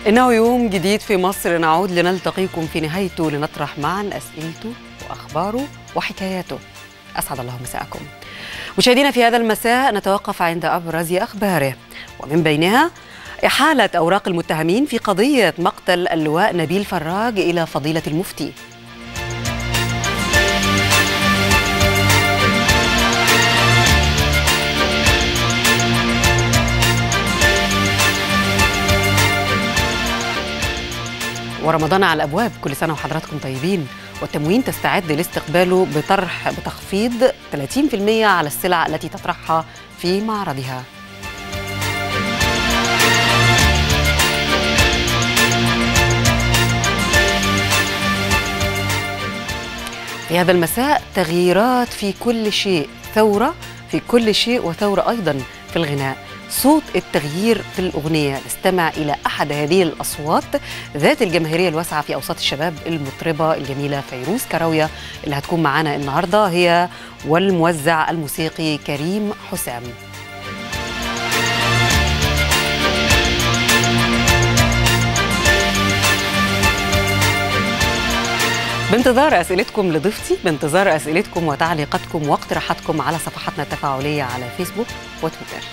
إنه يوم جديد في مصر نعود لنلتقيكم في نهايته لنطرح معا أسئلته وأخباره وحكاياته أسعد الله مساءكم مشاهدينا في هذا المساء نتوقف عند أبرز أخباره ومن بينها إحالة أوراق المتهمين في قضية مقتل اللواء نبيل فراج إلى فضيلة المفتي ورمضان على الابواب كل سنه وحضراتكم طيبين والتموين تستعد لاستقباله بطرح بتخفيض 30% على السلع التي تطرحها في معرضها في هذا المساء تغييرات في كل شيء ثوره في كل شيء وثوره ايضا في الغناء صوت التغيير في الأغنية نستمع إلى أحد هذه الأصوات ذات الجماهيرية الواسعة في أوساط الشباب المطربة الجميلة فيروز كراوية اللي هتكون معانا النهاردة هي والموزع الموسيقي كريم حسام بانتظار اسئلتكم لضيفتي بانتظار اسئلتكم وتعليقاتكم واقتراحاتكم على صفحاتنا التفاعليه على فيسبوك وتويتر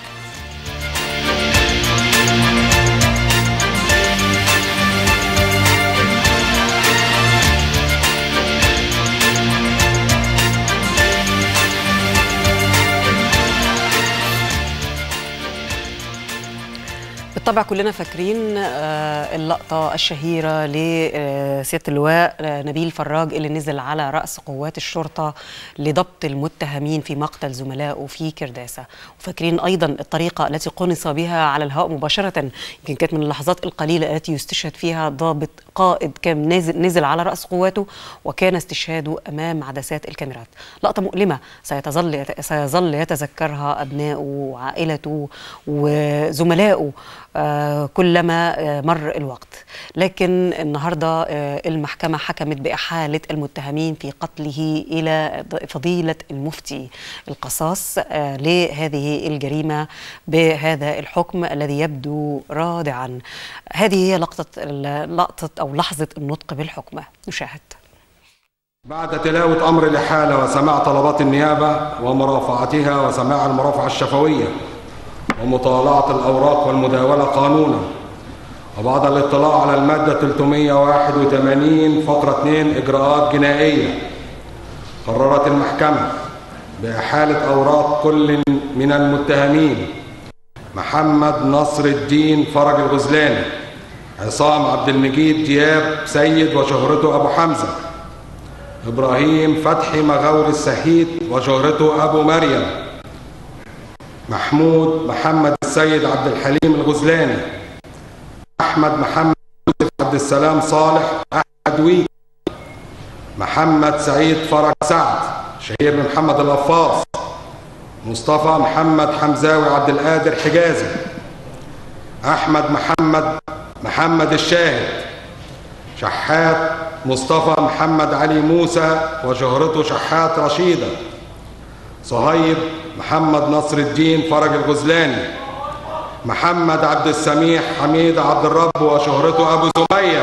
بالطبع كلنا فاكرين اللقطة الشهيرة لسيادة اللواء نبيل فراج اللي نزل على رأس قوات الشرطة لضبط المتهمين في مقتل زملائه في كرداسة وفاكرين أيضا الطريقة التي قنص بها على الهواء مباشرة يمكن كانت من اللحظات القليلة التي يستشهد فيها ضابط قائد كان نازل, نزل على رأس قواته وكان استشهاده أمام عدسات الكاميرات لقطة مؤلمة سيتظل سيظل يتذكرها أبنائه وعائلته وزملائه آه كلما آه مر الوقت لكن النهارده آه المحكمه حكمت باحاله المتهمين في قتله الى فضيله المفتي القصاص لهذه الجريمه بهذا الحكم الذي يبدو رادعا هذه هي لقطه لقطه او لحظه النطق بالحكم نشاهد بعد تلاوة أمر الإحالة وسماع طلبات النيابة ومرافعتها وسماع المرافعة الشفوية ومطالعة الأوراق والمداولة قانونا وبعد الاطلاع على المادة 381 فقرة 2 إجراءات جنائية قررت المحكمة بإحالة أوراق كل من المتهمين محمد نصر الدين فرج الغزلاني عصام عبد المجيد دياب سيد وشهرته أبو حمزة إبراهيم فتحي مغاور السهيد وشهرته أبو مريم محمود محمد السيد عبد الحليم الغزلاني احمد محمد يوسف عبد السلام صالح احمد ويك محمد سعيد فرج سعد شهير بن محمد القفاص مصطفى محمد حمزاوي عبد القادر حجازي احمد محمد محمد الشاهد شحات مصطفى محمد علي موسى وشهرته شحات رشيده صهيب محمد نصر الدين فرج الغزلاني محمد عبد السميح حميد عبد الرب وشهرته ابو زمية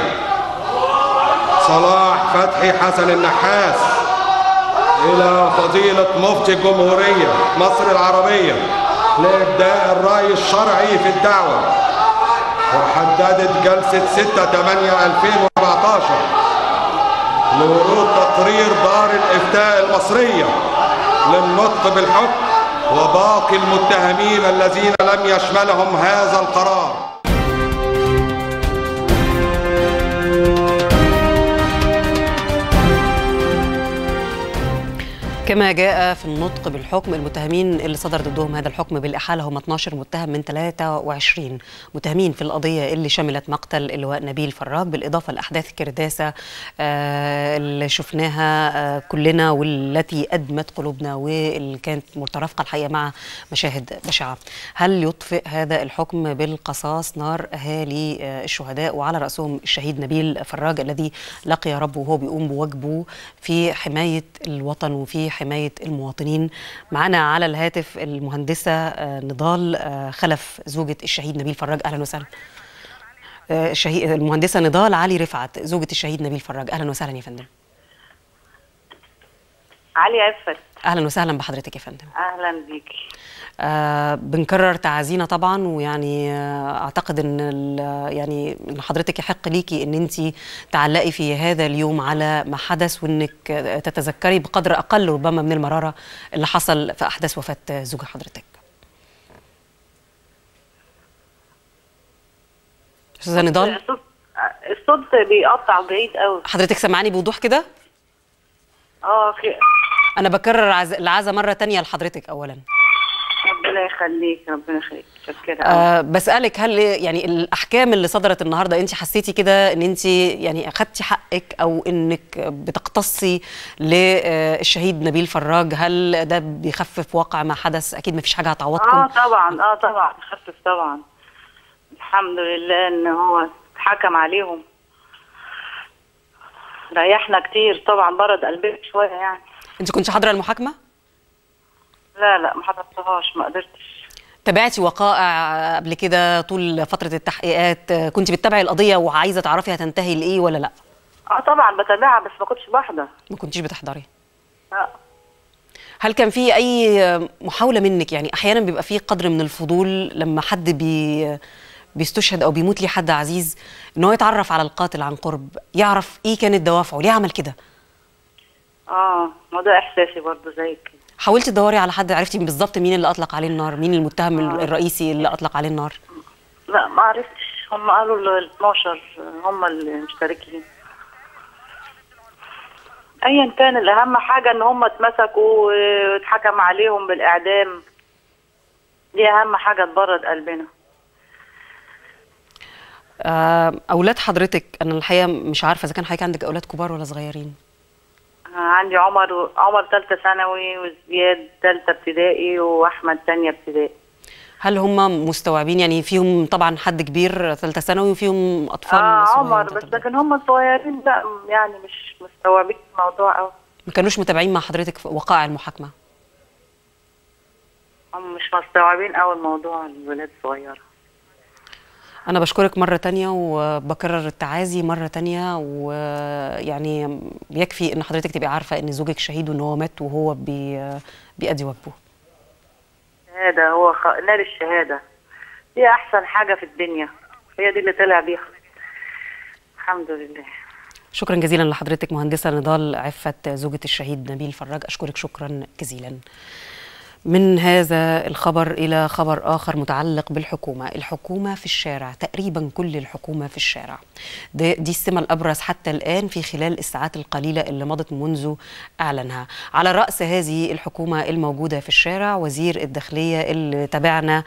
صلاح فتحي حسن النحاس الى فضيلة مفتي الجمهورية مصر العربية لابداء الرأي الشرعي في الدعوة وحددت جلسة 6 8 2014 لورود تقرير دار الافتاء المصريه للنطق بالحكم وباقي المتهمين الذين لم يشملهم هذا القرار كما جاء في النطق بالحكم المتهمين اللي صدر ضدهم هذا الحكم بالإحالة هم 12 متهم من 23 متهمين في القضية اللي شملت مقتل اللواء نبيل فراج بالإضافة لأحداث كرداسة آه اللي شفناها آه كلنا والتي أدمت قلوبنا واللي كانت مترافقة الحقيقة مع مشاهد بشعة هل يطفئ هذا الحكم بالقصاص نار أهالي آه الشهداء وعلى رأسهم الشهيد نبيل فراج الذي لقي ربه وهو بيقوم بواجبه في حماية الوطن وفي حماية المواطنين معنا على الهاتف المهندسة نضال خلف زوجة الشهيد نبيل فراج أهلا وسهلا آه، الشهيد المهندسه نضال علي رفعت زوجة الشهيد نبيل فراج اهلا وسهلا يا فندم علي عفت اهلا وسهلا بحضرتك يا فندم اهلا بيكي آه بنكرر تعازينا طبعا ويعني آه اعتقد ان ال- يعني ان حضرتك يحق ليكي ان انت تعلقي في هذا اليوم على ما حدث وانك آه، تتذكري بقدر اقل ربما من المراره اللي حصل في احداث وفاه زوج حضرتك. استاذه نضال الصوت الصوت بيقطع بعيد قوي حضرتك سمعاني بوضوح كده؟ اه في انا بكرر عز... العزا مره تانية لحضرتك اولا. ربنا يخليك ربنا يخليك متشكرة قوي أه بسألك هل يعني الأحكام اللي صدرت النهاردة أنت حسيتي كده أن أنت يعني أخدتي حقك أو أنك بتقتصي للشهيد نبيل فراج هل ده بيخفف واقع ما حدث أكيد ما فيش حاجة هتعوضكم اه طبعا اه طبعا خفف طبعا الحمد لله ان هو اتحكم عليهم ريحنا كتير طبعا برد قلبي شويه يعني أنت كنت حاضرة المحاكمة لا لا ما حضرتهاش ما قدرتش تابعتي وقائع قبل كده طول فترة التحقيقات كنت بتتابعي القضية وعايزة تعرفي هتنتهي لإيه ولا لا اه طبعا بتابعها بس ما كنتش بحضر ما كنتيش بتحضري آه. هل كان في اي محاوله منك يعني احيانا بيبقى في قدر من الفضول لما حد بي بيستشهد او بيموت ليه حد عزيز ان هو يتعرف على القاتل عن قرب يعرف ايه كانت دوافعه ليه عمل كده اه ما ده احساسي برضه زي كده حاولتي تدوري على حد عرفتي بالظبط مين اللي اطلق عليه النار مين المتهم آه. الرئيسي اللي اطلق عليه النار لا ما عرفتش هم قالوا ال 12 هم المشتركين ايا كان الاهم حاجه ان هم اتمسكوا واتحكم عليهم بالاعدام دي اهم حاجه تبرد قلبنا آه، اولاد حضرتك انا الحقيقه مش عارفه اذا كان حضرتك عندك اولاد كبار ولا صغيرين عندي عمر عمر ثالثه ثانوي وزياد ثالثه ابتدائي واحمد ثانيه ابتدائي هل هم مستوعبين يعني فيهم طبعا حد كبير ثالثه ثانوي وفيهم اطفال اه صغيرين عمر تالتة بس ابتدائي. لكن هم صغيرين لا يعني مش مستوعبين الموضوع قوي ما كانوش متابعين مع حضرتك في وقائع المحاكمه هم مش مستوعبين قوي الموضوع الولاد الصغيره أنا بشكرك مرة تانية وبكرر التعازي مرة تانية ويعني يكفي إن حضرتك تبقي عارفة إن زوجك شهيد وإن هو مات وهو بي بيأدي واجبه. شهادة هو خ... نال الشهادة دي أحسن حاجة في الدنيا هي دي اللي طلع بيها الحمد لله شكرا جزيلا لحضرتك مهندسة نضال عفت زوجة الشهيد نبيل فراج أشكرك شكرا جزيلا. من هذا الخبر إلى خبر آخر متعلق بالحكومة الحكومة في الشارع تقريبا كل الحكومة في الشارع ده دي السمة الأبرز حتى الآن في خلال الساعات القليلة اللي مضت منذ أعلنها على رأس هذه الحكومة الموجودة في الشارع وزير الداخلية اللي تابعنا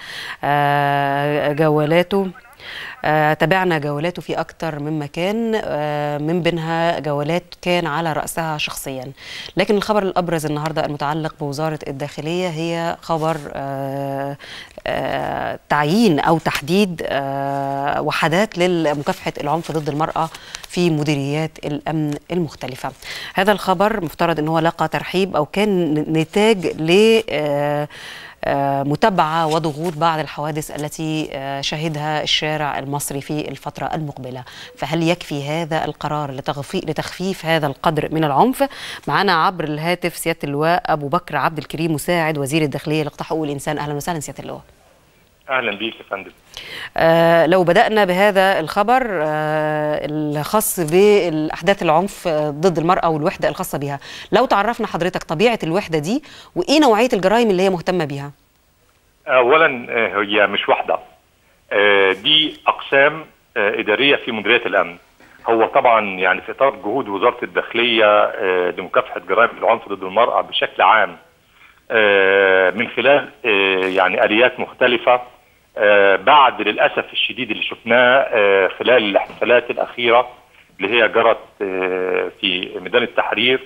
آه، جولاته آه، تابعنا جولاته في أكثر من مكان آه، من بينها جولات كان على رأسها شخصيا لكن الخبر الأبرز النهاردة المتعلق بوزارة الداخلية هي خبر آه، آه، تعيين أو تحديد آه، وحدات لمكافحة العنف ضد المرأة في مديريات الأمن المختلفة هذا الخبر مفترض أنه لقى ترحيب أو كان نتاج ل آه، آه، متابعة وضغوط بعض الحوادث التي آه، شهدها الشارع المصري في الفترة المقبلة فهل يكفي هذا القرار لتغفي- لتخفيف هذا القدر من العنف معنا عبر الهاتف سيادة اللواء أبو بكر عبد الكريم مساعد وزير الداخلية لقطاع حقوق الإنسان أهلا وسهلا سيادة اللواء اهلا بيك يا فندم آه، لو بدأنا بهذا الخبر آه، الخاص بالأحداث العنف آه، ضد المرأة والوحدة الخاصة بها لو تعرفنا حضرتك طبيعة الوحدة دي وإيه نوعية الجرائم اللي هي مهتمة بها اولا آه، هي مش واحده آه، دي اقسام آه، اداريه في مديريه الامن هو طبعا يعني في اطار جهود وزاره الداخليه آه، لمكافحه جرائم العنف ضد المراه بشكل عام آه، من خلال آه، يعني اليات مختلفه آه، بعد للاسف الشديد اللي شفناه آه، خلال الاحتفالات الاخيره اللي هي جرت آه، في ميدان التحرير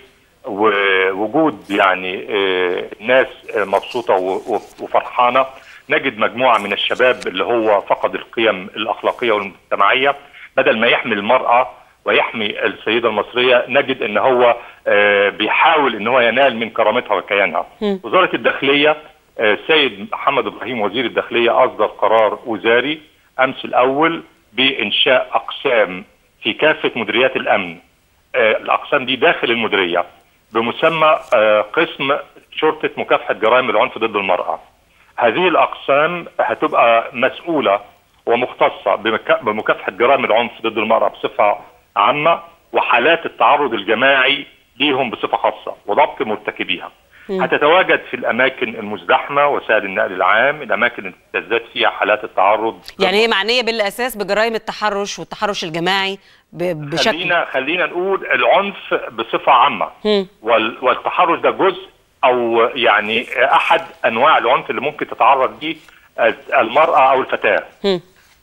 ووجود يعني آه، ناس آه، مبسوطه و- و- وفرحانه نجد مجموعه من الشباب اللي هو فقد القيم الاخلاقيه والمجتمعيه بدل ما يحمي المراه ويحمي السيده المصريه نجد ان هو آه، بيحاول ان هو ينال من كرامتها وكيانها. مم. وزاره الداخليه آه، السيد محمد ابراهيم وزير الداخليه اصدر قرار وزاري امس الاول بانشاء اقسام في كافه مديريات الامن آه، الاقسام دي داخل المديريه بمسمى آه، قسم شرطه مكافحه جرائم العنف ضد المراه. هذه الاقسام هتبقى مسؤوله ومختصه بمكا- بمكافحه جرائم العنف ضد المراه بصفه عامه وحالات التعرض الجماعي ليهم بصفه خاصه وضبط مرتكبيها. هتتواجد في الاماكن المزدحمه وسائل النقل العام، الاماكن اللي تزداد فيها حالات التعرض يعني هي معنيه بالاساس بجرائم التحرش والتحرش الجماعي ب- بشكل خلينا خلينا نقول العنف بصفه عامه مم. وال- والتحرش ده جزء او يعني احد انواع العنف اللي ممكن تتعرض ليه المراه او الفتاه مم.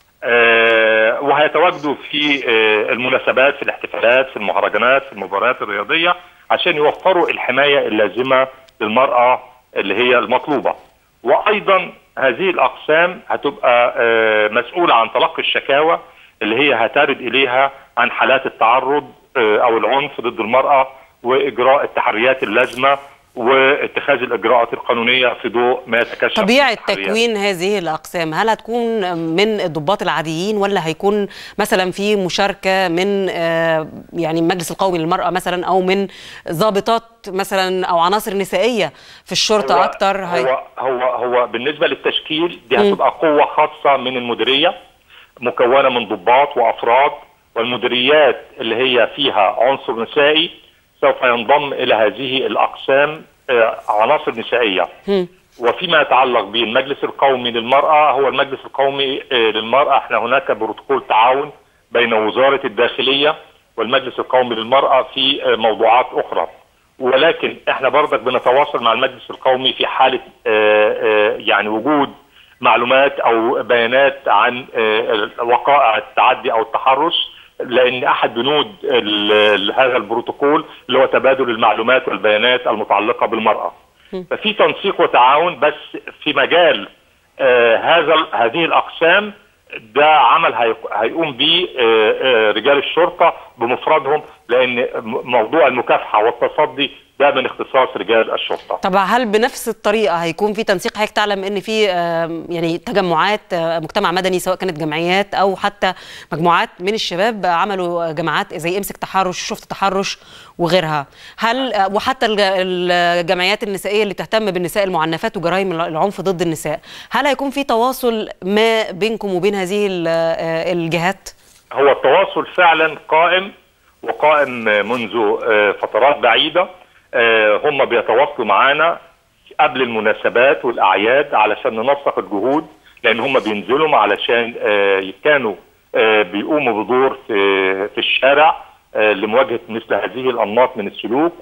آه، وهيتواجدوا في آه، المناسبات في الاحتفالات في المهرجانات في المباريات الرياضيه عشان يوفروا الحمايه اللازمه للمراه اللي هي المطلوبه وايضا هذه الاقسام هتبقى آه، مسؤوله عن تلقي الشكاوى اللي هي هترد اليها عن حالات التعرض آه، او العنف ضد المراه واجراء التحريات اللازمه واتخاذ الاجراءات القانونيه في ضوء ما يتكشف من طبيعه التحريات. تكوين هذه الاقسام هل هتكون من الضباط العاديين ولا هيكون مثلا في مشاركه من آه، يعني المجلس القومي للمراه مثلا او من ضابطات مثلا او عناصر نسائيه في الشرطه هو اكتر هي... هو هو هو بالنسبه للتشكيل دي هتبقى قوه خاصه من المديريه مكونه من ضباط وافراد والمديريات اللي هي فيها عنصر نسائي سوف ينضم الى هذه الاقسام آه، عناصر نسائيه مم. وفيما يتعلق بالمجلس القومي للمرأة هو المجلس القومي آه، للمرأة احنا هناك بروتوكول تعاون بين وزارة الداخلية والمجلس القومي للمرأة في آه، موضوعات أخرى ولكن احنا برضك بنتواصل مع المجلس القومي في حالة آه، آه، يعني وجود معلومات او بيانات عن آه، وقائع التعدي او التحرش لان احد بنود ال- ال- هذا البروتوكول اللي هو تبادل المعلومات والبيانات المتعلقه بالمراه. ففي تنسيق وتعاون بس في مجال آه هذا هذه الاقسام ده عمل هيق- هيقوم به آه آه رجال الشرطه بمفردهم لان م- موضوع المكافحه والتصدي ده من اختصاص رجال الشرطه. طب هل بنفس الطريقه هيكون في تنسيق حضرتك تعلم ان في آم، يعني تجمعات آه، مجتمع مدني سواء كانت جمعيات او حتى مجموعات من الشباب عملوا جماعات زي امسك تحرش شفت تحرش وغيرها هل آه، وحتى الج- الجمعيات النسائيه اللي تهتم بالنساء المعنفات وجرائم العنف ضد النساء هل هيكون في تواصل ما بينكم وبين هذه ال- آه، الجهات هو التواصل فعلا قائم وقائم منذ آه، فترات بعيدة آه، هم بيتواصلوا معانا قبل المناسبات والأعياد علشان ننسق الجهود لأن هم بينزلوا علشان آه، كانوا آه، بيقوموا بدور في في الشارع آه، لمواجهة مثل هذه الأنماط من السلوك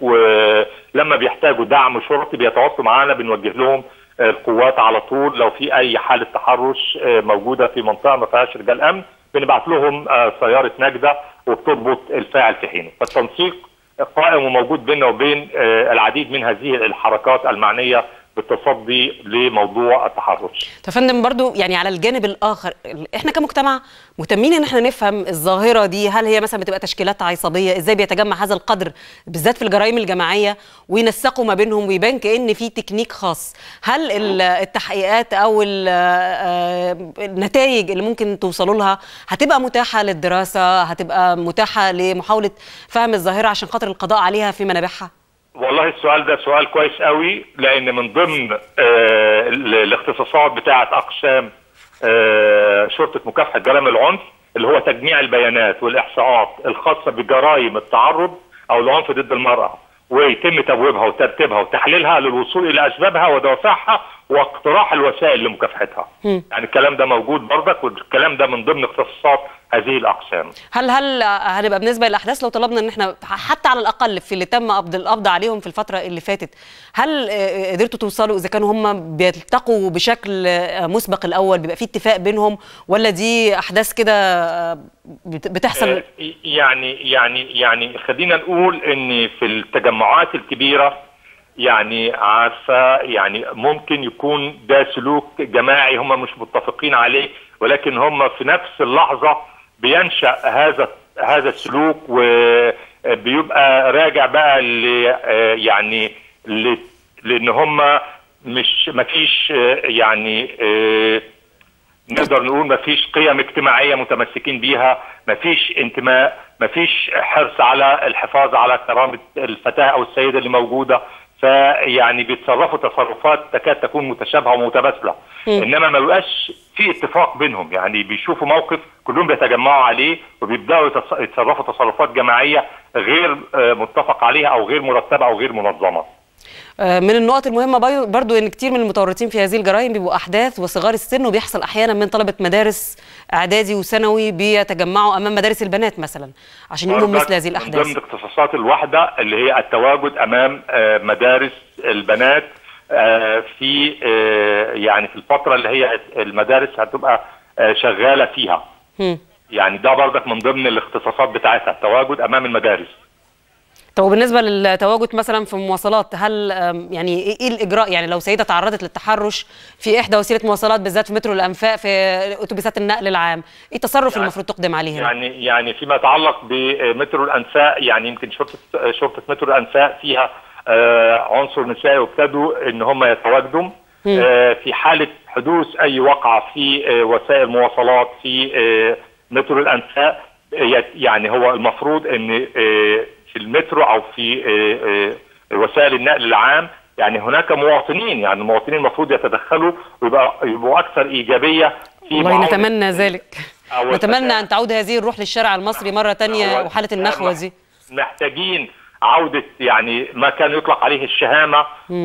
ولما بيحتاجوا دعم شرطي بيتواصلوا معانا بنوجه لهم آه، القوات على طول لو في أي حالة تحرش آه، موجودة في منطقة ما فيهاش رجال أمن بنبعت لهم آه، سيارة نجدة وبتربط الفاعل في حينه فالتنسيق قائم وموجود بيننا وبين آه، العديد من هذه الحركات المعنية بالتصدي لموضوع التحرش طب فندم برضو يعني على الجانب الاخر احنا كمجتمع مهتمين ان احنا نفهم الظاهره دي هل هي مثلا بتبقى تشكيلات عصابيه ازاي بيتجمع هذا القدر بالذات في الجرائم الجماعيه وينسقوا ما بينهم ويبان كان في تكنيك خاص هل ال- التحقيقات او ال- آه، النتائج اللي ممكن توصلوا لها هتبقى متاحه للدراسه هتبقى متاحه لمحاوله فهم الظاهره عشان خاطر القضاء عليها في منابعها والله السؤال ده سؤال كويس قوي لان من ضمن آه، ال- الاختصاصات بتاعه اقسام آه، شرطه مكافحه جرائم العنف اللي هو تجميع البيانات والاحصاءات الخاصه بجرائم التعرض او العنف ضد المراه ويتم تبويبها وترتيبها وتحليلها للوصول الى اسبابها ودوافعها واقتراح الوسائل لمكافحتها. يعني الكلام ده موجود برضك والكلام ده من ضمن اختصاصات هذه الاقسام. هل هل هنبقى بالنسبه للاحداث لو طلبنا ان احنا حتى على الاقل في اللي تم قبض القبض عليهم في الفتره اللي فاتت هل آه، قدرتوا توصلوا اذا كانوا هم بيلتقوا بشكل آه، مسبق الاول بيبقى في اتفاق بينهم ولا دي احداث كده آه، بت- بتحصل آه، يعني يعني يعني خلينا نقول ان في التجمعات الكبيره يعني عارفه يعني ممكن يكون ده سلوك جماعي هم مش متفقين عليه ولكن هم في نفس اللحظه بينشا هذا هذا السلوك وبيبقى راجع بقى ل آه، يعني ل- لان هم مش مفيش آه، يعني آه، نقدر نقول ما فيش قيم اجتماعيه متمسكين بيها ما فيش انتماء ما فيش حرص على الحفاظ على كرامه الفتاه او السيده اللي موجوده فيعني بيتصرفوا تصرفات تكاد تكون متشابهه ومتماثله انما ما بيبقاش في اتفاق بينهم يعني بيشوفوا موقف كلهم بيتجمعوا عليه وبيبداوا يتص- يتصرفوا تصرفات جماعيه غير آه، متفق عليها او غير مرتبه او غير منظمه آه، من النقط المهمة بي- برضو ان كتير من المتورطين في هذه الجرائم بيبقوا احداث وصغار السن وبيحصل احيانا من طلبة مدارس اعدادي وثانوي بيتجمعوا امام مدارس البنات مثلا عشان يقوموا برضك مثل هذه من الاحداث ضمن اختصاصات الوحده اللي هي التواجد امام آه، مدارس البنات آه، في آه، يعني في الفتره اللي هي المدارس هتبقى آه، شغاله فيها مم. يعني ده برضك من ضمن الاختصاصات بتاعتها التواجد امام المدارس طب وبالنسبة للتواجد مثلا في المواصلات هل آم، يعني ايه إيه الاجراء يعني لو سيدة تعرضت للتحرش في احدى وسيلة مواصلات بالذات في مترو الانفاق في اتوبيسات النقل العام ايه التصرف يعني- المفروض تقدم عليه هنا يعني يعني فيما يتعلق بمترو الانفاق يعني يمكن شرطه شرطه مترو الانفاق فيها آه، عنصر نسائي وابتدوا ان هم يتواجدوا آه، في حاله حدوث اي وقعه في آه، وسائل مواصلات في آه، مترو الانفاق آه، يعني هو المفروض ان آه، في المترو او في آه، آه، وسائل النقل العام يعني هناك مواطنين يعني المواطنين المفروض يتدخلوا ويبقى يبقوا اكثر ايجابيه في والله معاونة نتمنى ذلك أو نتمنى الفتاة. ان تعود هذه الروح للشارع المصري مرة تانية هو وحالة النخوة دي محتاجين عودة يعني ما كان يطلق عليه الشهامة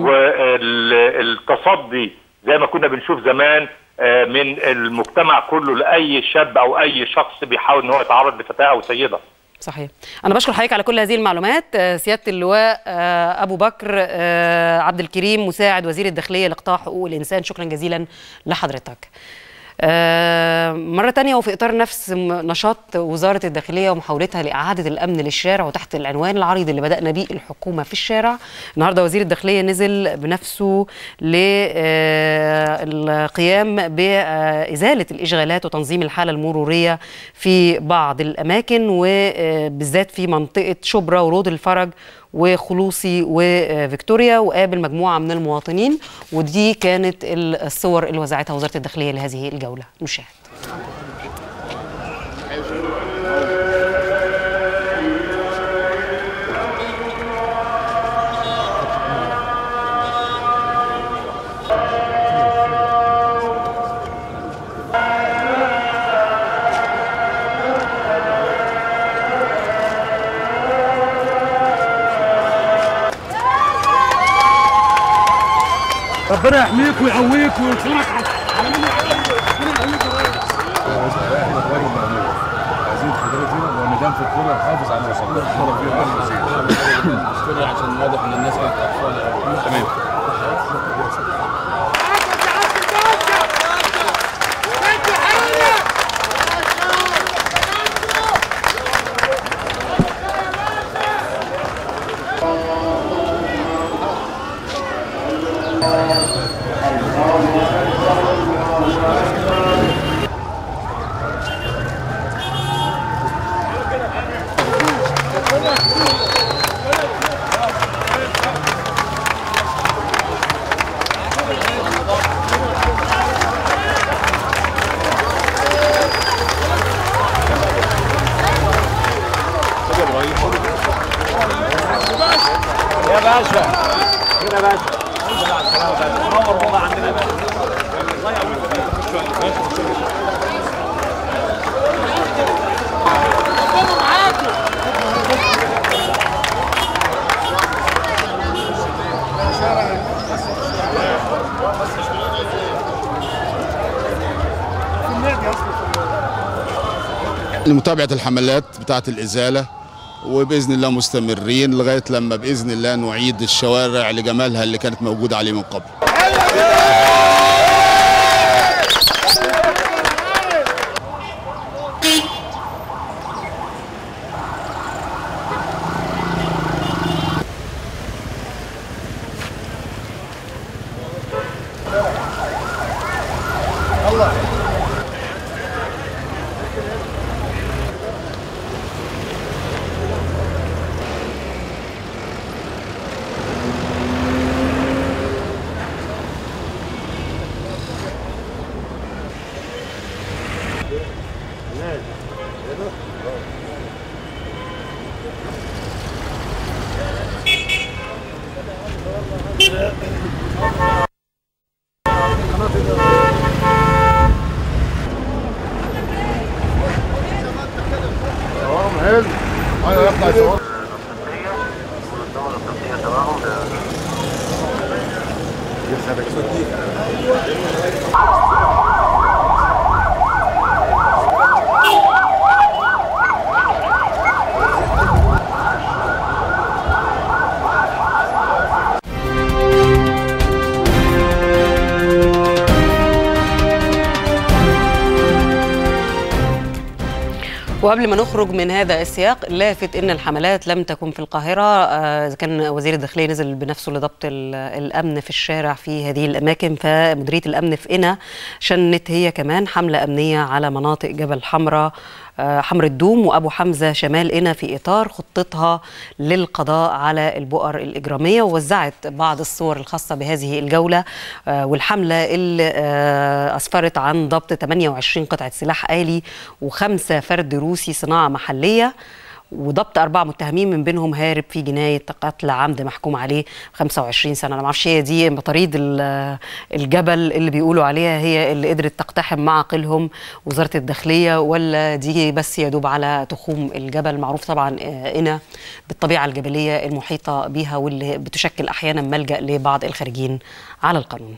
والتصدي زي ما كنا بنشوف زمان آه، من المجتمع كله لأي شاب أو أي شخص بيحاول إن هو يتعرض لفتاة أو سيدة صحيح أنا بشكر حضرتك على كل هذه المعلومات آه، سيادة اللواء آه، أبو بكر آه، عبد الكريم مساعد وزير الداخلية لقطاع حقوق الإنسان شكرا جزيلا لحضرتك آه، مرة تانية وفي إطار نفس م- نشاط وزارة الداخلية ومحاولتها لإعادة الأمن للشارع وتحت العنوان العريض اللي بدأنا بيه الحكومة في الشارع النهاردة وزير الداخلية نزل بنفسه للقيام بإزالة الإشغالات وتنظيم الحالة المرورية في بعض الأماكن وبالذات في منطقة شبرا ورود الفرج وخلوصي وفيكتوريا وقابل مجموعة من المواطنين ودي كانت الصور اللي وزعتها وزارة الداخلية لهذه الجولة نشاهد ربنا يحميك ويقويك وينصرك على من عايزين الحضاره دي لان دام في الكوره نحافظ على وسطنا الكوره فيها عشان واضح ان الناس كانت اطفال تمام لمتابعة الحملات بتاعة الإزالة وبإذن الله مستمرين لغاية لما بإذن الله نعيد الشوارع لجمالها اللي كانت موجودة عليه من قبل حلو ايوه يطلع يصور وقبل ما نخرج من هذا السياق لافت ان الحملات لم تكن في القاهره آه، اذا كان وزير الداخليه نزل بنفسه لضبط ال- الامن في الشارع في هذه الاماكن فمديريه الامن في قنا شنت هي كمان حمله امنيه على مناطق جبل حمراء آه، حمر الدوم وابو حمزه شمال قنا في اطار خطتها للقضاء على البؤر الاجراميه ووزعت بعض الصور الخاصه بهذه الجوله آه، والحمله اللي آه، اسفرت عن ضبط 28 قطعه سلاح آلي وخمسه فرد روسي صناعه محليه وضبط أربعة متهمين من بينهم هارب في جناية قتل عمد محكوم عليه 25 سنة أنا ما اعرفش هي دي مطاريد ال- الجبل اللي بيقولوا عليها هي اللي قدرت تقتحم معاقلهم وزارة الداخلية ولا دي بس يدوب على تخوم الجبل معروف طبعا آه، قنا بالطبيعة الجبلية المحيطة بيها واللي بتشكل أحيانا ملجأ لبعض الخارجين على القانون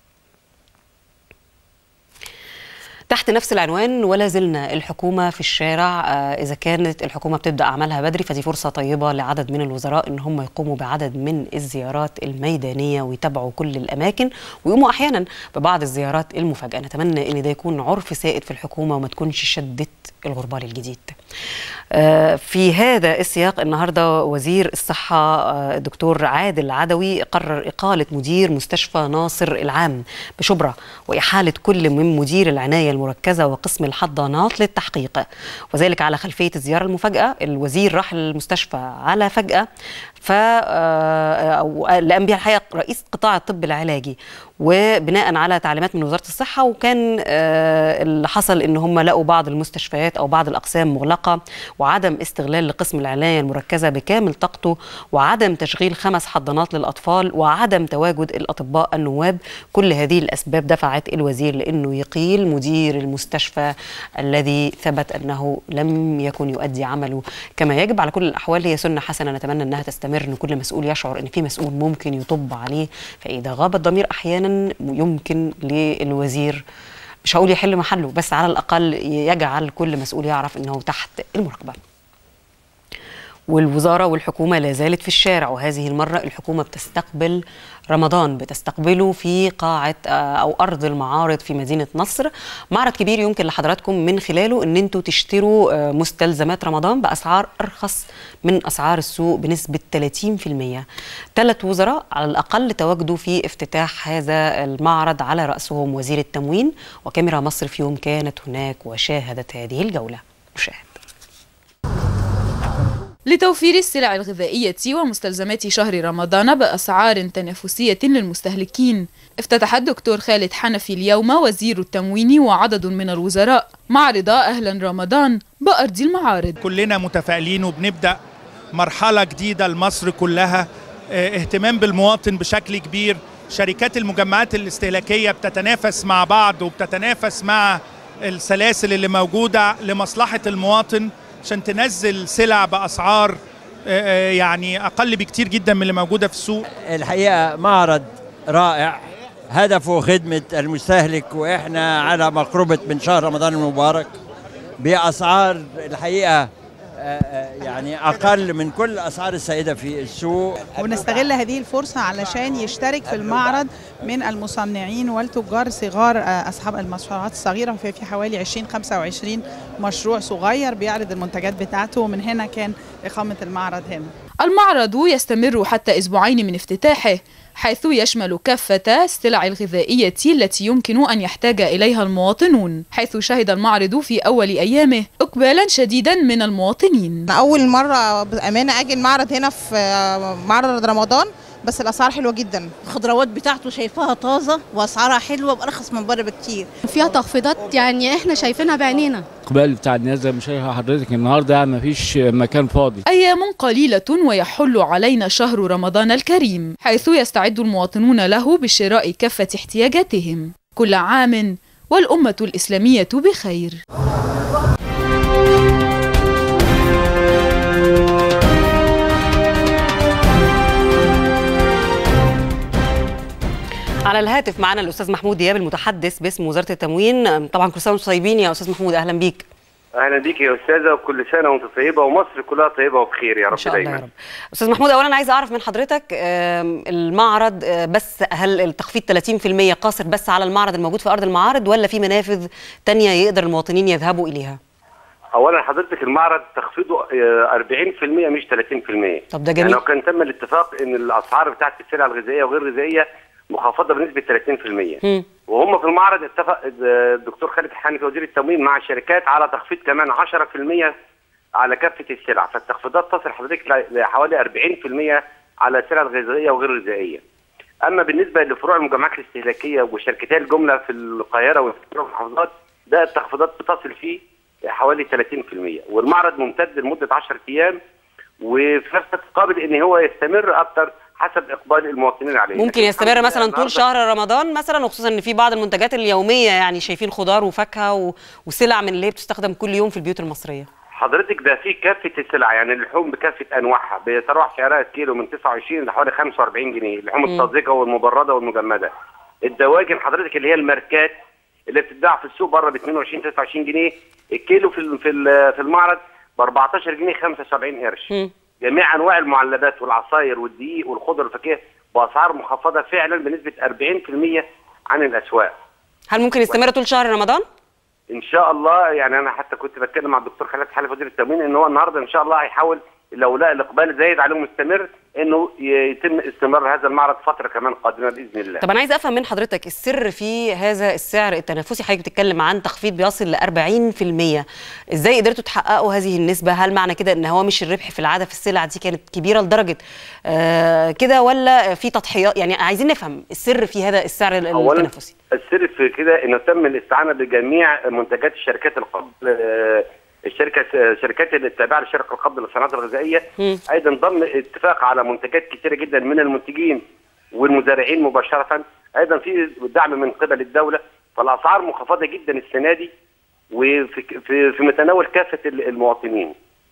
تحت نفس العنوان ولا زلنا الحكومة في الشارع آه، إذا كانت الحكومة بتبدأ أعمالها بدري فدي فرصة طيبة لعدد من الوزراء إن هم يقوموا بعدد من الزيارات الميدانية ويتابعوا كل الأماكن ويقوموا أحيانا ببعض الزيارات المفاجئة نتمنى إن ده يكون عرف سائد في الحكومة وما تكونش شدت الغربال الجديد آه، في هذا السياق النهارده وزير الصحه آه، الدكتور عادل عدوي قرر اقاله مدير مستشفى ناصر العام بشبرا واحاله كل من مدير العنايه المركزه وقسم الحضانات للتحقيق وذلك على خلفيه الزياره المفاجاه الوزير راح المستشفى على فجاه ف آه، أو لقام بها الحقيقه رئيس قطاع الطب العلاجي وبناء على تعليمات من وزاره الصحه وكان آه، اللي حصل ان هم لقوا بعض المستشفيات او بعض الاقسام مغلقه وعدم استغلال لقسم العنايه المركزه بكامل طاقته وعدم تشغيل خمس حضانات للاطفال وعدم تواجد الاطباء النواب كل هذه الاسباب دفعت الوزير لانه يقيل مدير المستشفى الذي ثبت انه لم يكن يؤدي عمله كما يجب على كل الاحوال هي سنه حسنه نتمنى انها تستمر ان كل مسؤول يشعر ان في مسؤول ممكن يطب عليه فاذا غاب الضمير احيانا يمكن للوزير مش هقول يحل محله بس على الاقل يجعل كل مسؤول يعرف انه تحت المراقبه والوزارة والحكومة لا زالت في الشارع وهذه المرة الحكومة بتستقبل رمضان بتستقبله في قاعة آه، أو أرض المعارض في مدينة نصر معرض كبير يمكن لحضراتكم من خلاله أن أنتوا تشتروا آه، مستلزمات رمضان بأسعار أرخص من أسعار السوق بنسبة 30% ثلاث وزراء على الأقل تواجدوا في افتتاح هذا المعرض على رأسهم وزير التموين وكاميرا مصر في يوم كانت هناك وشاهدت هذه الجولة نشاهد لتوفير السلع الغذائية ومستلزمات شهر رمضان بأسعار تنافسية للمستهلكين افتتح الدكتور خالد حنفي اليوم وزير التموين وعدد من الوزراء معرض أهلا رمضان بأرض المعارض كلنا متفائلين وبنبدا مرحله جديده لمصر كلها اه، اهتمام بالمواطن بشكل كبير شركات المجمعات الاستهلاكيه بتتنافس مع بعض وبتتنافس مع السلاسل اللي موجوده لمصلحه المواطن عشان تنزل سلع باسعار اه، اه، يعني اقل بكتير جدا من اللي موجوده في السوق الحقيقة معرض رائع هدفه خدمة المستهلك وإحنا على مقربة من شهر رمضان المبارك بأسعار الحقيقة آه، آه، يعني أقل من كل الأسعار السائدة في السوق ونستغل هذه الفرصة علشان يشترك في المعرض من المصنعين والتجار صغار آه، أصحاب المشروعات الصغيرة في في حوالي 20 25 مشروع صغير بيعرض المنتجات بتاعته ومن هنا كان إقامة المعرض هنا المعرض يستمر حتى أسبوعين من افتتاحه حيث يشمل كافة السلع الغذائية التي يمكن أن يحتاج إليها المواطنون حيث شهد المعرض في أول أيامه إقبالا شديدا من المواطنين أنا أول مرة بأمانة أجي المعرض هنا في معرض رمضان بس الأسعار حلوة جدا الخضروات بتاعته شايفاها طازة وأسعارها حلوة وأرخص من بره بكتير فيها تخفيضات يعني احنا شايفينها بعينينا الاقبال بتاع الناس زي ما شايفه حضرتك النهارده يعني مفيش مكان فاضي أيام قليلة ويحل علينا شهر رمضان الكريم حيث يستعد المواطنون له بشراء كافة احتياجاتهم كل عام والأمة الإسلامية بخير الهاتف معنا الاستاذ محمود دياب المتحدث باسم وزاره التموين طبعا كل سنه وانتم طيبين يا استاذ محمود اهلا بيك اهلا بيك يا استاذه وكل سنه وانت طيبه ومصر كلها طيبه وبخير يا رب شاء الله دايما يا رب. استاذ محمود اولا عايز اعرف من حضرتك آم، المعرض آه، بس هل التخفيض 30% قاصر بس على المعرض الموجود في ارض المعارض ولا في منافذ تانية يقدر المواطنين يذهبوا اليها اولا حضرتك المعرض تخفيضه آه، 40% مش 30% طب ده جميل. يعني لو كان تم الاتفاق ان الاسعار بتاعت السلع الغذائيه وغير الغذائيه مخفضه بنسبه 30% مم. وهم في المعرض اتفق الدكتور خالد حنفي وزير التموين مع الشركات على تخفيض كمان 10% على كافه السلع فالتخفيضات تصل حضرتك ل- لحوالي 40% على السلع الغذائيه وغير الغذائيه اما بالنسبه لفروع المجمعات الاستهلاكيه وشركتي الجمله في القاهره والمحافظات ده التخفيضات بتصل فيه حوالي 30% والمعرض ممتد لمده 10 ايام وفي نفس الوقت قابل ان هو يستمر اكتر حسب اقبال المواطنين عليه ممكن لكن يستمر الحمد لله مثلا طول النهاردة شهر رمضان مثلا وخصوصا ان في بعض المنتجات اليوميه يعني شايفين خضار وفاكهه و... وسلع من اللي هي بتستخدم كل يوم في البيوت المصريه حضرتك ده في كافه السلع يعني اللحوم بكافه انواعها بيتراوح سعرها الكيلو من 29 لحوالي 45 جنيه اللحوم مم. الطازجه والمبرده والمجمده الدواجن حضرتك اللي هي الماركات اللي بتتباع في السوق بره ب 22 23 جنيه الكيلو في ال- في ال- في المعرض ب 14 جنيه 75 قرش مم. جميع انواع المعلبات والعصاير والدقيق والخضر والفاكهه باسعار مخفضه فعلا بنسبه 40% عن الاسواق هل ممكن يستمر طول شهر رمضان ان شاء الله يعني انا حتى كنت بتكلم مع الدكتور خالد حلف وزير التموين ان هو النهارده ان شاء الله هيحاول لو لقى الاقبال زايد عليه مستمر انه يتم استمرار هذا المعرض فتره كمان قادمه باذن الله. طب انا عايز افهم من حضرتك السر في هذا السعر التنافسي حضرتك بتتكلم عن تخفيض بيصل ل 40% ازاي قدرتوا تحققوا هذه النسبه هل معنى كده ان هوامش الربح في العاده في السلع دي كانت كبيره لدرجه آه كده ولا في تضحيات يعني عايزين نفهم السر في هذا السعر ال- اولا التنافسي السر في كده انه تم الاستعانه بجميع منتجات الشركات القبض آه، الشركه شركات التابعه لشركه القبض للصناعات الغذائيه مم. ايضا ضمن اتفاق على منتجات كثيره جدا من المنتجين والمزارعين مباشره ايضا في دعم من قبل الدوله فالاسعار منخفضه جدا السنه دي وفي في, في متناول كافه المواطنين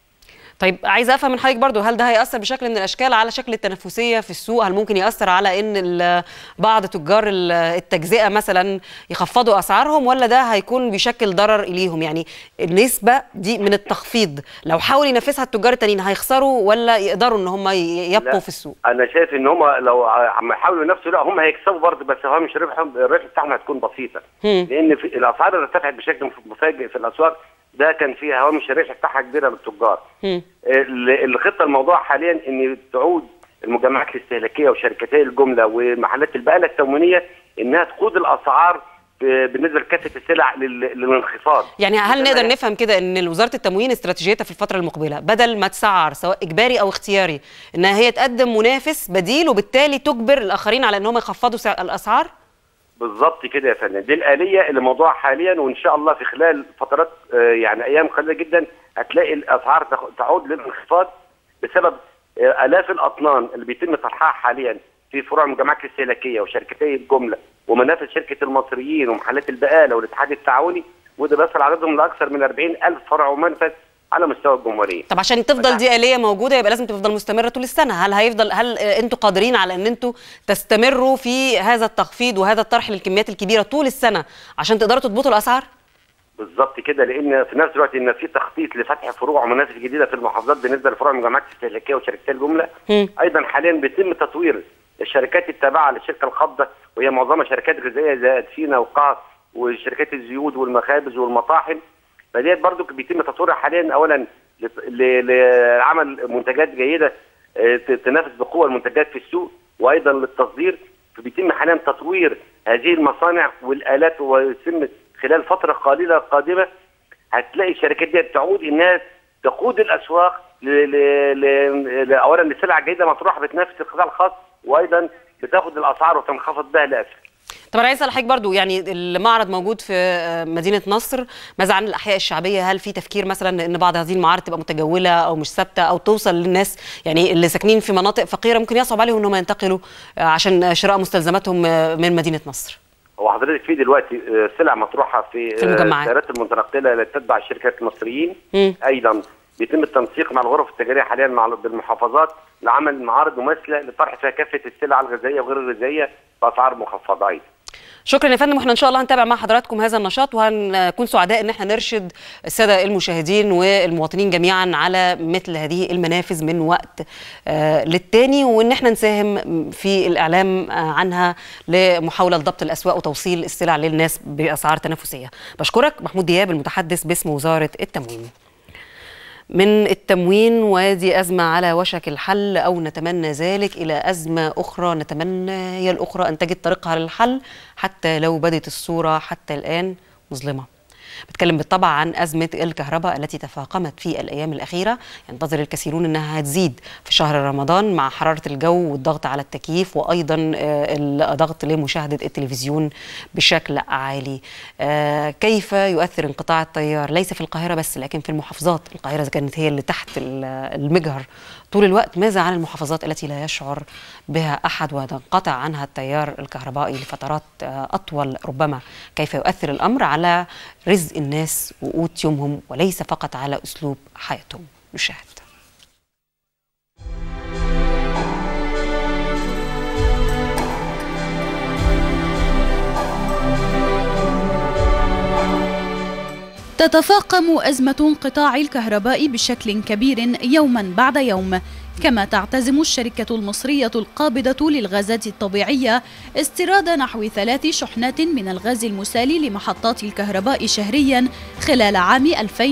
طيب عايزه افهم من حضرتك برضو هل ده هيأثر بشكل من الاشكال على شكل التنافسيه في السوق هل ممكن يأثر على ان ال- بعض تجار ال- التجزئه مثلا يخفضوا اسعارهم ولا ده هيكون بيشكل ضرر اليهم يعني النسبه دي من التخفيض لو حاول ينافسها التجار التانيين هيخسروا ولا يقدروا ان هم ي- يبقوا لا. في السوق انا شايف ان هم لو عم يحاولوا ينافسوا لا هم هيكسبوا برضه بس هو مش ربحهم الربح بتاعهم هتكون بسيطه مم. لان في الاسعار اللي ارتفعت بشكل مفاجئ في الاسواق ده كان فيه هوامش الربح بتاعها كبيره للتجار مم. ال- الخطه الموضوع حاليا ان تعود المجمعات الاستهلاكيه وشركتي الجمله ومحلات البقاله التموينيه انها تقود الاسعار ب- بالنسبه لكافه السلع لل- للانخفاض يعني هل نقدر نفهم كده ان وزاره التموين استراتيجيتها في الفتره المقبله بدل ما تسعر سواء اجباري او اختياري انها هي تقدم منافس بديل وبالتالي تجبر الاخرين على ان هم يخفضوا سع- الاسعار بالظبط كده يا فندم دي الآلية اللي موضوعها حاليا وإن شاء الله في خلال فترات آه، يعني أيام قليلة جدا هتلاقي الأسعار تخ- تعود للانخفاض بسبب آه، آلاف الأطنان اللي بيتم طرحها حاليا في فروع المجمعات الاستهلاكية وشركتي الجملة ومنافذ شركة المصريين ومحلات البقالة والاتحاد التعاوني وده بيصل عددهم لأكثر من 40 ألف فرع ومنفذ على مستوى الجمهورية طب عشان تفضل دي آلية موجودة يبقى لازم تفضل مستمرة طول السنة هل هيفضل هل آه، انتوا قادرين على ان انتوا تستمروا في هذا التخفيض وهذا الطرح للكميات الكبيرة طول السنة عشان تقدروا تضبطوا الاسعار بالظبط كده لان في نفس الوقت ان في تخطيط لفتح فروع ومنافذ جديده في المحافظات بالنسبه لفروع المجمعات الاستهلاكيه وشركتي الجمله مم. ايضا حاليا بيتم تطوير الشركات التابعه للشركه القابضه وهي معظمها شركات غذائيه زي ادفينا وقاع وشركات الزيوت والمخابز والمطاحن فديت برضو بيتم تطويرها حاليا اولا لت- ل- لعمل منتجات جيده آه، ت- تنافس بقوه المنتجات في السوق وايضا للتصدير فبيتم حاليا تطوير هذه المصانع والالات ويتم خلال فتره قليله قادمه هتلاقي الشركات دي تعود انها تقود الاسواق ل... ل... ل... ل... اولا لسلع جيده مطروحه بتنافس القطاع الخاص وايضا بتاخد الاسعار وتنخفض بها لاسفل طب انا عايز اسال حضرتك برضو يعني المعرض موجود في آه، مدينة نصر ماذا عن الاحياء الشعبية هل في تفكير مثلا ان بعض هذه المعارض تبقى متجولة او مش ثابتة او توصل للناس يعني اللي ساكنين في مناطق فقيرة ممكن يصعب عليهم ان هم ينتقلوا آه، عشان شراء مستلزماتهم آه، من مدينة نصر هو حضرتك في دلوقتي آه، سلع مطروحه في في المجمعات. السيارات المتنقله اللي تتبع الشركات المصريين مم. ايضا بيتم التنسيق مع الغرف التجاريه حاليا مع بالمحافظات لعمل معارض مماثله لطرح فيها كافه السلع الغذائيه وغير الغذائيه باسعار مخفضه ايضا شكرا يا فندم واحنا ان شاء الله هنتابع مع حضراتكم هذا النشاط وهنكون سعداء ان احنا نرشد الساده المشاهدين والمواطنين جميعا على مثل هذه المنافذ من وقت آه للتاني وان احنا نساهم في الاعلام آه عنها لمحاوله ضبط الاسواق وتوصيل السلع للناس باسعار تنافسيه. بشكرك محمود دياب المتحدث باسم وزاره التموين. من التموين وادي أزمة على وشك الحل أو نتمنى ذلك إلى أزمة أخرى نتمنى هي الأخرى أن تجد طريقها للحل حتى لو بدت الصورة حتى الآن مظلمة بتكلم بالطبع عن أزمة الكهرباء التي تفاقمت في الأيام الأخيرة ينتظر الكثيرون أنها هتزيد في شهر رمضان مع حرارة الجو والضغط على التكييف وأيضا الضغط لمشاهدة التلفزيون بشكل عالي كيف يؤثر انقطاع التيار ليس في القاهرة بس لكن في المحافظات القاهرة كانت هي اللي تحت المجهر طول الوقت ماذا عن المحافظات التي لا يشعر بها أحد وتنقطع عنها التيار الكهربائي لفترات أطول ربما كيف يؤثر الأمر على رزق الناس وقوت يومهم وليس فقط على أسلوب حياتهم نشاهد تتفاقم أزمة انقطاع الكهرباء بشكل كبير يوما بعد يوم كما تعتزم الشركة المصرية القابضة للغازات الطبيعية استيراد نحو ثلاث شحنات من الغاز المسال لمحطات الكهرباء شهريا خلال عام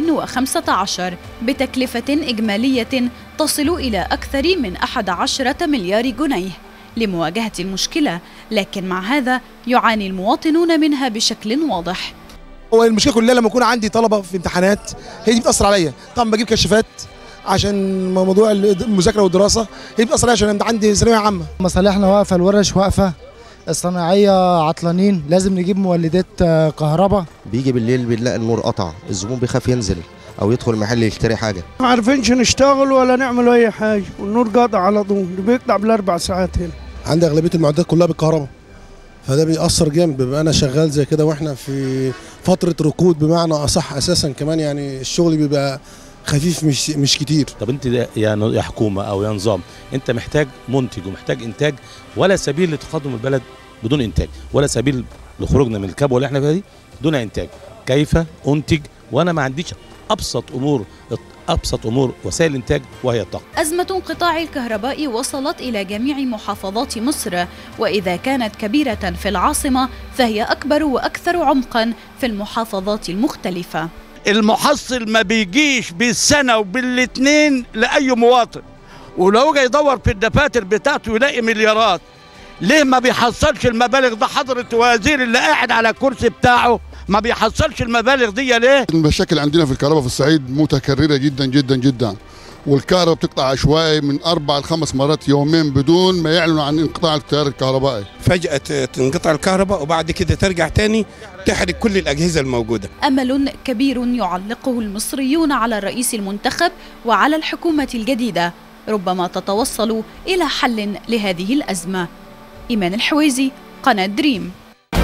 2015 بتكلفة إجمالية تصل إلى أكثر من 11 مليار جنيه لمواجهة المشكلة لكن مع هذا يعاني المواطنون منها بشكل واضح هو المشكله كلها لما يكون عندي طلبه في امتحانات هي دي بتاثر عليا طبعا بجيب كشافات عشان موضوع المذاكره والدراسه هي دي بتاثر عليا عشان عندي ثانويه عامه مصالحنا واقفه الورش واقفه الصناعيه عطلانين لازم نجيب مولدات كهرباء بيجي بالليل بنلاقي النور قطع الزبون بيخاف ينزل او يدخل محل يشتري حاجه ما عارفينش نشتغل ولا نعمل اي حاجه والنور قاطع على طول بيقطع بالاربع ساعات هنا عندي اغلبيه المعدات كلها بالكهرباء فده بيأثر جامد بيبقى انا شغال زي كده واحنا في فتره ركود بمعنى اصح اساسا كمان يعني الشغل بيبقى خفيف مش مش كتير طب انت ده يعني يا حكومه او يا نظام انت محتاج منتج ومحتاج انتاج ولا سبيل لتقدم البلد بدون انتاج ولا سبيل لخروجنا من الكبوه اللي احنا فيها دي دون انتاج كيف انتج وانا ما عنديش ابسط امور ابسط امور وسائل الانتاج وهي الطاقه. ازمه انقطاع الكهرباء وصلت الى جميع محافظات مصر واذا كانت كبيره في العاصمه فهي اكبر واكثر عمقا في المحافظات المختلفه. المحصل ما بيجيش بالسنه وبالاثنين لاي مواطن ولو جاي يدور في الدفاتر بتاعته يلاقي مليارات ليه ما بيحصلش المبالغ ده حضرة وزير اللي قاعد على الكرسي بتاعه ما بيحصلش المبالغ دي ليه المشاكل عندنا في الكهرباء في الصعيد متكرره جدا جدا جدا والكهرباء بتقطع عشوائي من اربع لخمس مرات يومين بدون ما يعلنوا عن انقطاع التيار الكهربائي فجاه تنقطع الكهرباء وبعد كده ترجع تاني تحرق كل الاجهزه الموجوده امل كبير يعلقه المصريون على الرئيس المنتخب وعلى الحكومه الجديده ربما تتوصل الى حل لهذه الازمه ايمان الحويزي قناه دريم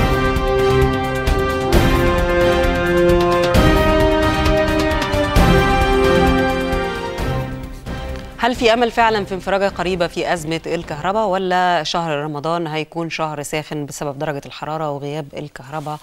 هل في امل فعلا في انفراجه قريبه في ازمه الكهرباء ولا شهر رمضان هيكون شهر ساخن بسبب درجه الحراره وغياب الكهرباء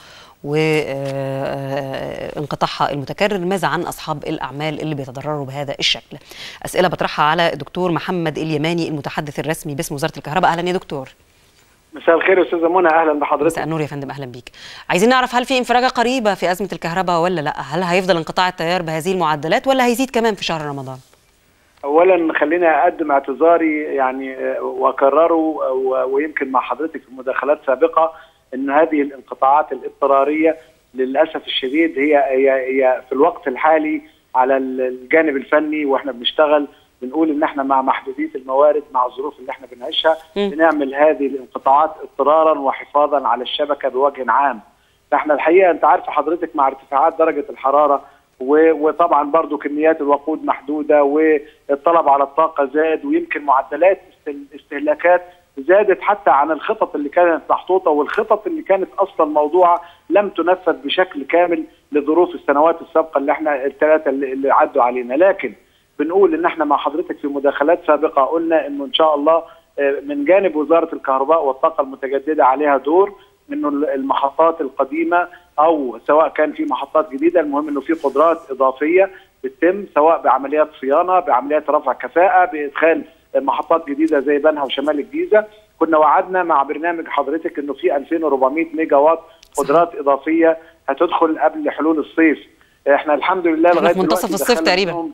وانقطاعها المتكرر ماذا عن اصحاب الاعمال اللي بيتضرروا بهذا الشكل اسئله بطرحها على الدكتور محمد اليماني المتحدث الرسمي باسم وزاره الكهرباء اهلا يا دكتور مساء الخير استاذه منى اهلا بحضرتك مساء النور يا فندم اهلا بيك عايزين نعرف هل في انفراجه قريبه في ازمه الكهرباء ولا لا هل هيفضل انقطاع التيار بهذه المعدلات ولا هيزيد كمان في شهر رمضان اولا خليني اقدم اعتذاري يعني واكرره ويمكن مع حضرتك في مداخلات سابقه ان هذه الانقطاعات الاضطراريه للاسف الشديد هي هي هي في الوقت الحالي على الجانب الفني واحنا بنشتغل بنقول ان احنا مع محدوديه الموارد مع الظروف اللي احنا بنعيشها بنعمل هذه الانقطاعات اضطرارا وحفاظا على الشبكه بوجه عام. فاحنا الحقيقه انت عارفه حضرتك مع ارتفاعات درجه الحراره وطبعا برضو كميات الوقود محدوده والطلب على الطاقه زاد ويمكن معدلات استهلاكات زادت حتى عن الخطط اللي كانت محطوطه والخطط اللي كانت اصلا موضوعه لم تنفذ بشكل كامل لظروف السنوات السابقه اللي احنا الثلاثه اللي, اللي عدوا علينا لكن بنقول ان احنا مع حضرتك في مداخلات سابقه قلنا انه ان شاء الله من جانب وزاره الكهرباء والطاقه المتجدده عليها دور انه المحطات القديمه او سواء كان في محطات جديده المهم انه في قدرات اضافيه بتتم سواء بعمليات صيانه بعمليات رفع كفاءه بادخال محطات جديده زي بنها وشمال الجيزه كنا وعدنا مع برنامج حضرتك انه في 2400 ميجا وات قدرات اضافيه هتدخل قبل حلول الصيف احنا الحمد لله احنا لغايه في منتصف دلوقتي الصيف دخلنا تقريبا. منهم-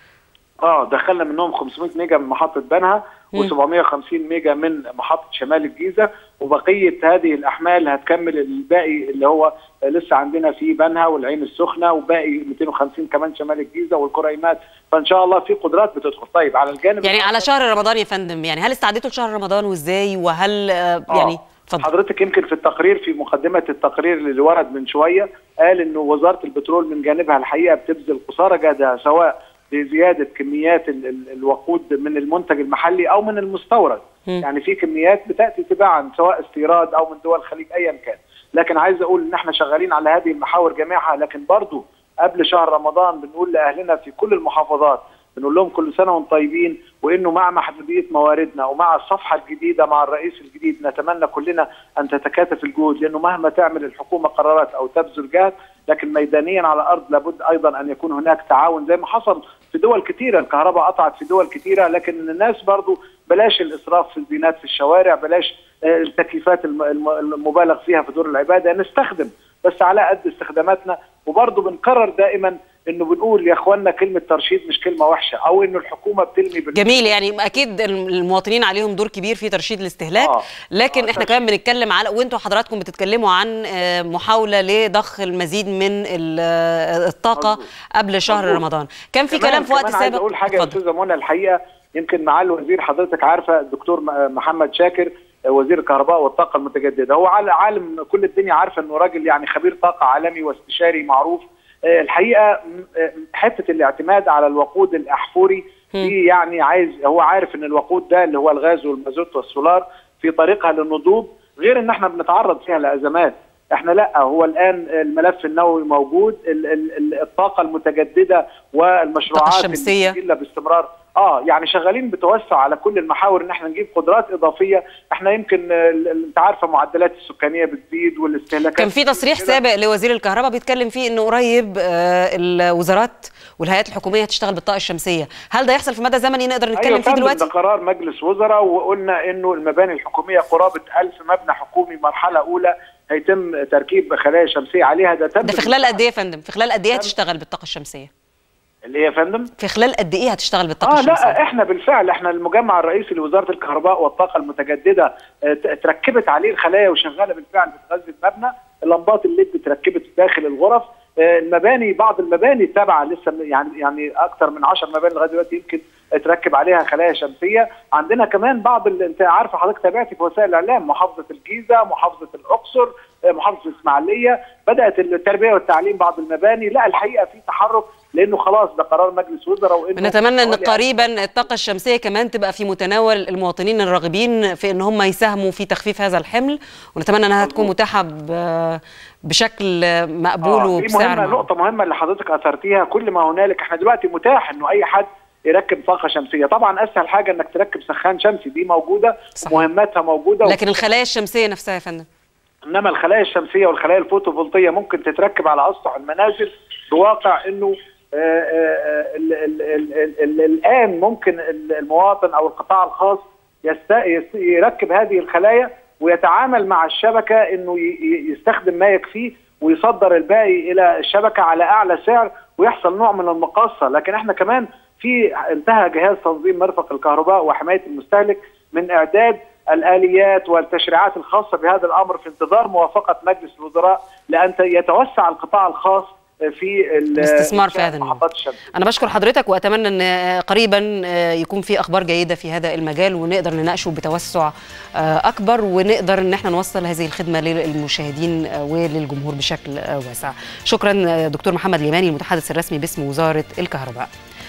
اه دخلنا منهم 500 ميجا من محطه بنها مم. و750 ميجا من محطه شمال الجيزه وبقيه هذه الاحمال هتكمل الباقي اللي هو لسه عندنا في بنها والعين السخنه وباقي 250 كمان شمال الجيزه والكريمات فان شاء الله في قدرات بتدخل طيب على الجانب يعني على شهر رمضان يا فندم يعني هل استعدتوا لشهر رمضان وازاي وهل آه، يعني اتفضل حضرتك يمكن في التقرير في مقدمه التقرير اللي ورد من شويه قال انه وزاره البترول من جانبها الحقيقه بتبذل قصارى جهدها سواء بزياده كميات ال- ال- الوقود من المنتج المحلي او من المستورد يعني في كميات بتاتي تباعا سواء استيراد او من دول الخليج ايا كان لكن عايز اقول ان احنا شغالين على هذه المحاور جميعها لكن برضو قبل شهر رمضان بنقول لاهلنا في كل المحافظات بنقول لهم كل سنه وانتم طيبين وانه مع محدوديه مواردنا ومع الصفحه الجديده مع الرئيس الجديد نتمنى كلنا ان تتكاتف الجهود لانه مهما تعمل الحكومه قرارات او تبذل جهد لكن ميدانيا على الارض لابد ايضا ان يكون هناك تعاون زي ما حصل في دول كثيره الكهرباء قطعت في دول كثيره لكن الناس برضو بلاش الاسراف في الزينات في الشوارع بلاش آه، التكييفات الم- الم- المبالغ فيها في دور العباده نستخدم بس على قد استخداماتنا وبرضو بنكرر دائما انه بنقول يا اخوانا كلمه ترشيد مش كلمه وحشه او انه الحكومه بتلمي بال... جميل يعني اكيد المواطنين عليهم دور كبير في ترشيد الاستهلاك آه. لكن احنا كمان بنتكلم على وانتوا حضراتكم بتتكلموا عن آه، محاوله لضخ المزيد من ال- آه، الطاقه قبل شهر مظبوط. رمضان كان في كمان- كلام في وقت كمان عايز سابق اقول حاجه يا استاذه منى الحقيقه يمكن معالي الوزير حضرتك عارفه الدكتور م- محمد شاكر وزير الكهرباء والطاقه المتجدده هو عال- عالم كل الدنيا عارفه انه راجل يعني خبير طاقه عالمي واستشاري معروف آه، الحقيقه م- آه، حته الاعتماد على الوقود الاحفوري دي يعني عايز هو عارف ان الوقود ده اللي هو الغاز والمازوت والسولار في طريقها للنضوب غير ان احنا بنتعرض فيها لازمات احنا لا هو الان الملف النووي موجود ال- ال- ال- الطاقه المتجدده والمشروعات الطاقة الشمسية. المستقلة باستمرار اه يعني شغالين بتوسع على كل المحاور ان احنا نجيب قدرات اضافيه احنا يمكن آه، ال- ال- انت عارفه معدلات السكانيه بتزيد والاستهلاكات كان في تصريح كده. سابق لوزير الكهرباء بيتكلم فيه انه قريب آه، الوزارات والهيئات الحكوميه هتشتغل بالطاقه الشمسيه هل ده يحصل في مدى زمني نقدر نتكلم أيوة فيه فندم، دلوقتي ده قرار مجلس وزراء وقلنا انه المباني الحكوميه قرابه ألف مبنى حكومي مرحله اولى هيتم تركيب خلايا شمسيه عليها ده تم ده في خلال قد ايه يا فندم في خلال قد ايه هتشتغل بالطاقه الشمسيه اللي هي يا فندم في خلال قد ايه هتشتغل بالطاقه اه الشمسيه لا احنا بالفعل احنا المجمع الرئيسي لوزاره الكهرباء والطاقه المتجدده اه، ت- اتركبت عليه الخلايا وشغاله بالفعل بتغذي المبنى اللمبات الليد اتركبت داخل الغرف اه، المباني بعض المباني التابعه لسه م- يعني يعني اكثر من 10 مباني لغايه دلوقتي يمكن اتركب عليها خلايا شمسيه عندنا كمان بعض ال- انت عارفه حضرتك تابعتي في وسائل الاعلام محافظه الجيزه محافظه الاقصر اه، محافظه الاسماعيليه بدات التربيه والتعليم بعض المباني لا الحقيقه في تحرك لانه خلاص ده قرار مجلس وزراء وانه بنتمنى ان حوالي قريبا الطاقه الشمسيه كمان تبقى في متناول المواطنين الراغبين في ان هم يساهموا في تخفيف هذا الحمل ونتمنى انها تكون متاحه ب- بشكل مقبول آه، دي وبسعر مهمه معقول. نقطه مهمه اللي حضرتك اثرتيها كل ما هنالك احنا دلوقتي متاح انه اي حد يركب طاقه شمسيه طبعا اسهل حاجه انك تركب سخان شمسي دي موجوده مهماتها موجوده لكن الخلايا الشمسيه نفسها يا فندم انما الخلايا الشمسيه والخلايا الفوتوفولتيه ممكن تتركب على اسطح المنازل بواقع انه آه، آه، ال- ال- ال- ال- ال- الان ممكن ال- المواطن او القطاع الخاص يست- يست- يركب هذه الخلايا ويتعامل مع الشبكه انه ي- ي- يستخدم ما يكفيه ويصدر الباقي الى الشبكه على اعلى سعر ويحصل نوع من المقاصه لكن احنا كمان في انتهى جهاز تنظيم مرفق الكهرباء وحمايه المستهلك من اعداد الاليات والتشريعات الخاصه بهذا الامر في انتظار موافقه مجلس الوزراء لان يتوسع القطاع الخاص في ال- الاستثمار في إنشاء هذا المجال. محطات الشمس انا بشكر حضرتك واتمنى ان قريبا يكون في اخبار جيده في هذا المجال ونقدر نناقشه بتوسع اكبر ونقدر ان احنا نوصل هذه الخدمه للمشاهدين وللجمهور بشكل واسع شكرا دكتور محمد اليماني المتحدث الرسمي باسم وزاره الكهرباء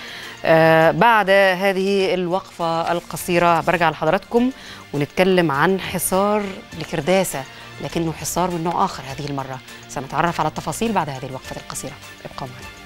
آه، بعد هذه الوقفة القصيرة برجع لحضراتكم ونتكلم عن حصار لكرداسة لكنه حصار من نوع آخر هذه المرة سنتعرف على التفاصيل بعد هذه الوقفة القصيرة ابقوا معنا